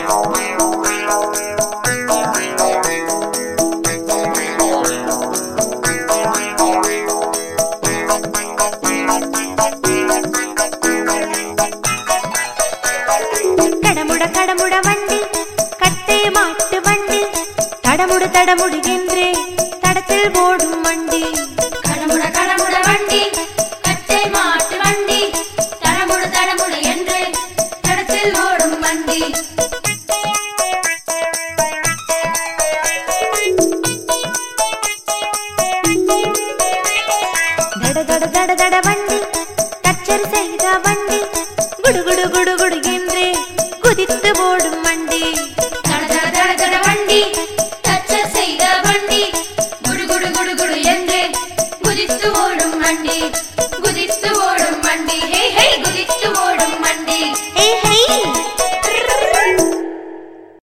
கடமுட கடமுட வண்டி கட்டை மாட்டு வண்டி தடமுடு தடமுடுகின்றே தடத்தில் ஓடும் வண்டி கடமுட கடமுட வண்டி கட்டை மாட்டு வண்டி தடமுடு தடமுடு என்று தடத்தில் ஓடும் வண்டி தட தட தட தட வண்டி தச்சர் செய்த வண்டி குடு குடு குடு குடுகின்றே குதித்து ஓடும் வண்டி தட தட தட தட வண்டி